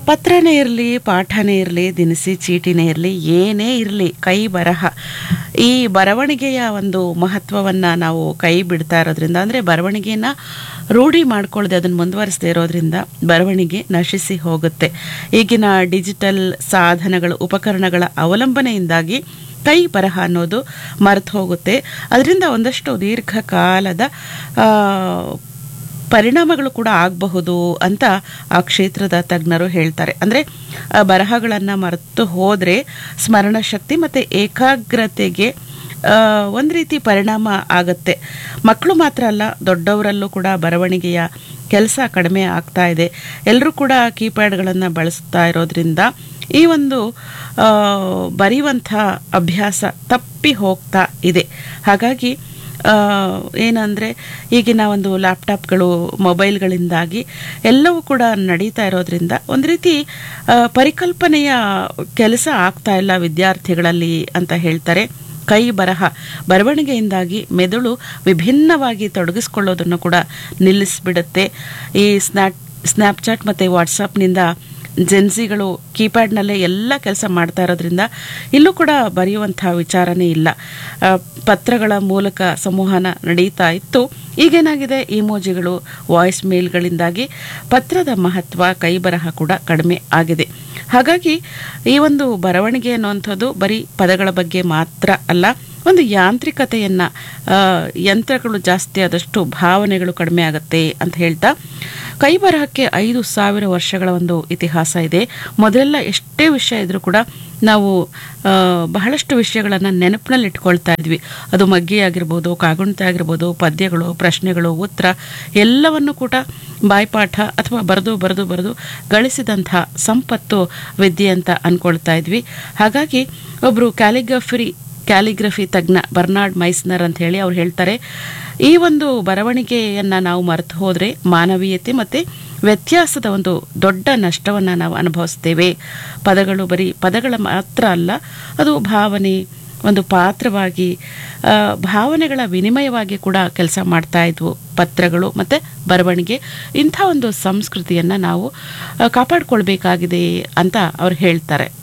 ಪತ್ರನೇ ಇರಲಿ ಪಾಠನೇ ಇರಲಿ ದಿನಸಿ ಚೀಟಿನೇ ಇರಲಿ ಏನೇ ಇರಲಿ ಕೈ ಬರಹ ಈ ಬರವಣಿಗೆಯ ಒಂದು ಮಹತ್ವವನ್ನು ನಾವು ಕೈ ಬಿಡ್ತಾ ಇರೋದ್ರಿಂದ ಅಂದರೆ ಬರವಣಿಗೆನ ರೂಢಿ ಮಾಡ್ಕೊಳ್ಳದೆ ಅದನ್ನು ಮುಂದುವರಿಸದೇ ಇರೋದ್ರಿಂದ ಬರವಣಿಗೆ ನಶಿಸಿ ಹೋಗುತ್ತೆ ಈಗಿನ ಡಿಜಿಟಲ್ ಸಾಧನಗಳು ಉಪಕರಣಗಳ ಅವಲಂಬನೆಯಿಂದಾಗಿ ಕೈ ಬರಹ ಅನ್ನೋದು ಮರೆತು ಹೋಗುತ್ತೆ ಅದರಿಂದ ಒಂದಷ್ಟು ದೀರ್ಘಕಾಲದ ಆ, ಪರಿಣಾಮಗಳು ಕೂಡ ಆಗಬಹುದು ಅಂತ ಆ ಕ್ಷೇತ್ರದ ತಜ್ಞರು ಹೇಳ್ತಾರೆ ಅಂದರೆ ಬರಹಗಳನ್ನು ಮರೆತು ಹೋದರೆ ಸ್ಮರಣ ಶಕ್ತಿ ಮತ್ತು ಏಕಾಗ್ರತೆಗೆ ಒಂದು ರೀತಿ ಪರಿಣಾಮ ಆಗುತ್ತೆ ಮಕ್ಕಳು ಮಾತ್ರ ಅಲ್ಲ ದೊಡ್ಡವರಲ್ಲೂ ಕೂಡ ಬರವಣಿಗೆಯ ಕೆಲಸ ಕಡಿಮೆ ಆಗ್ತಾ ಇದೆ ಎಲ್ಲರೂ ಕೂಡ ಕೀಪ್ಯಾಡ್ಗಳನ್ನು ಬಳಸ್ತಾ ಇರೋದ್ರಿಂದ ಈ ಒಂದು ಆ, ಬರೆಯುವಂಥ ಅಭ್ಯಾಸ ತಪ್ಪಿ ಹೋಗ್ತಾ ಇದೆ ಹಾಗಾಗಿ ಆ, ಏನಂದರೆ ಈಗಿನ ಒಂದು ಲ್ಯಾಪ್ಟಾಪ್ಗಳು ಮೊಬೈಲ್ಗಳಿಂದಾಗಿ ಎಲ್ಲವೂ ಕೂಡ ನಡೀತಾ ಇರೋದ್ರಿಂದ ಒಂದು ರೀತಿ ಆ, ಪರಿಕಲ್ಪನೆಯ ಕೆಲಸ ಆಗ್ತಾ ಇಲ್ಲ ವಿದ್ಯಾರ್ಥಿಗಳಲ್ಲಿ ಅಂತ ಹೇಳ್ತಾರೆ ಕೈ ಬರಹ ಬರವಣಿಗೆಯಿಂದಾಗಿ ಮೆದುಳು ವಿಭಿನ್ನವಾಗಿ ತೊಡಗಿಸ್ಕೊಳ್ಳೋದನ್ನು ಕೂಡ ನಿಲ್ಲಿಸ್ಬಿಡುತ್ತೆ ಈ ಸ್ನ್ಯಾಪ್ ಸ್ನ್ಯಾಪ್ಚಾಟ್ ಮತ್ತು ವಾಟ್ಸಪ್ನಿಂದ ಜೆನ್ಸಿಗಳು ಕೀಪ್ಯಾಡ್ನಲ್ಲೇ ಎಲ್ಲ ಕೆಲಸ ಮಾಡ್ತಾ ಇರೋದ್ರಿಂದ ಇಲ್ಲೂ ಕೂಡ ಬರೆಯುವಂಥ ವಿಚಾರನೇ ಇಲ್ಲ ಆ, ಪತ್ರಗಳ ಮೂಲಕ ಸಂವಹನ ನಡೀತಾ ಇತ್ತು ಈಗೇನಾಗಿದೆ ಇಮೋಜಿಗಳು ವಾಯ್ಸ್ ಮೇಲ್ಗಳಿಂದಾಗಿ ಪತ್ರದ ಮಹತ್ವ ಕೈಬರಹ ಕೂಡ ಕಡಿಮೆ ಆಗಿದೆ ಹಾಗಾಗಿ ಈ ಒಂದು ಬರವಣಿಗೆ ಅನ್ನುವಂಥದ್ದು ಬರೀ ಪದಗಳ ಬಗ್ಗೆ ಮಾತ್ರ ಅಲ್ಲ ಒಂದು ಯಾಂತ್ರಿಕತೆಯನ್ನು ಯಂತ್ರಗಳು ಜಾಸ್ತಿ ಆದಷ್ಟು ಭಾವನೆಗಳು ಕಡಿಮೆ ಆಗುತ್ತೆ ಅಂತ ಹೇಳ್ತಾ ಕೈ ಬರಹಕ್ಕೆ ಐದು ಸಾವಿರ ವರ್ಷಗಳ ಒಂದು ಇತಿಹಾಸ ಇದೆ ಮೊದಲೆಲ್ಲ ಎಷ್ಟೇ ವಿಷಯ ಇದ್ರೂ ಕೂಡ ನಾವು ಆ, ಬಹಳಷ್ಟು ವಿಷಯಗಳನ್ನು ನೆನಪಿನಲ್ಲಿ ಇಟ್ಕೊಳ್ತಾ ಇದ್ವಿ ಅದು ಮಗ್ಗಿ ಆಗಿರ್ಬೋದು ಕಾಗುಣಿತ ಆಗಿರ್ಬೋದು ಪದ್ಯಗಳು ಪ್ರಶ್ನೆಗಳು ಉತ್ತರ ಎಲ್ಲವನ್ನು ಕೂಡ ಬಾಯ್ಪಾಠ ಅಥವಾ ಬರೆದು ಬರೆದು ಬರೆದು ಗಳಿಸಿದಂಥ ಸಂಪತ್ತು ವಿದ್ಯೆ ಅಂತ ಅಂದ್ಕೊಳ್ತಾ ಇದ್ವಿ ಹಾಗಾಗಿ ಒಬ್ಬರು ಕ್ಯಾಲಿಗ್ರಫಿ ಕ್ಯಾಲಿಗ್ರಫಿ ತಜ್ಞ ಬರ್ನಾರ್ಡ್ ಮೈಸ್ನರ್ ಅಂತ ಹೇಳಿ ಅವ್ರು ಹೇಳ್ತಾರೆ ಈ ಒಂದು ಬರವಣಿಗೆಯನ್ನು ನಾವು ಮರೆತು ಹೋದರೆ ಮಾನವೀಯತೆ ಮತ್ತು ವ್ಯತ್ಯಾಸದ ಒಂದು ದೊಡ್ಡ ನಷ್ಟವನ್ನು ನಾವು ಅನುಭವಿಸ್ತೇವೆ ಪದಗಳು ಬರೀ ಪದಗಳ ಮಾತ್ರ ಅಲ್ಲ ಅದು ಭಾವನೆ ಒಂದು ಪಾತ್ರವಾಗಿ ಆ, ಭಾವನೆಗಳ ವಿನಿಮಯವಾಗಿ ಕೂಡ ಕೆಲಸ ಮಾಡ್ತಾ ಇದ್ವು ಪತ್ರಗಳು ಮತ್ತು ಬರವಣಿಗೆ ಇಂಥ ಒಂದು ಸಂಸ್ಕೃತಿಯನ್ನು ನಾವು ಆ, ಕಾಪಾಡ್ಕೊಳ್ಬೇಕಾಗಿದೆ ಅಂತ ಅವ್ರು ಹೇಳ್ತಾರೆ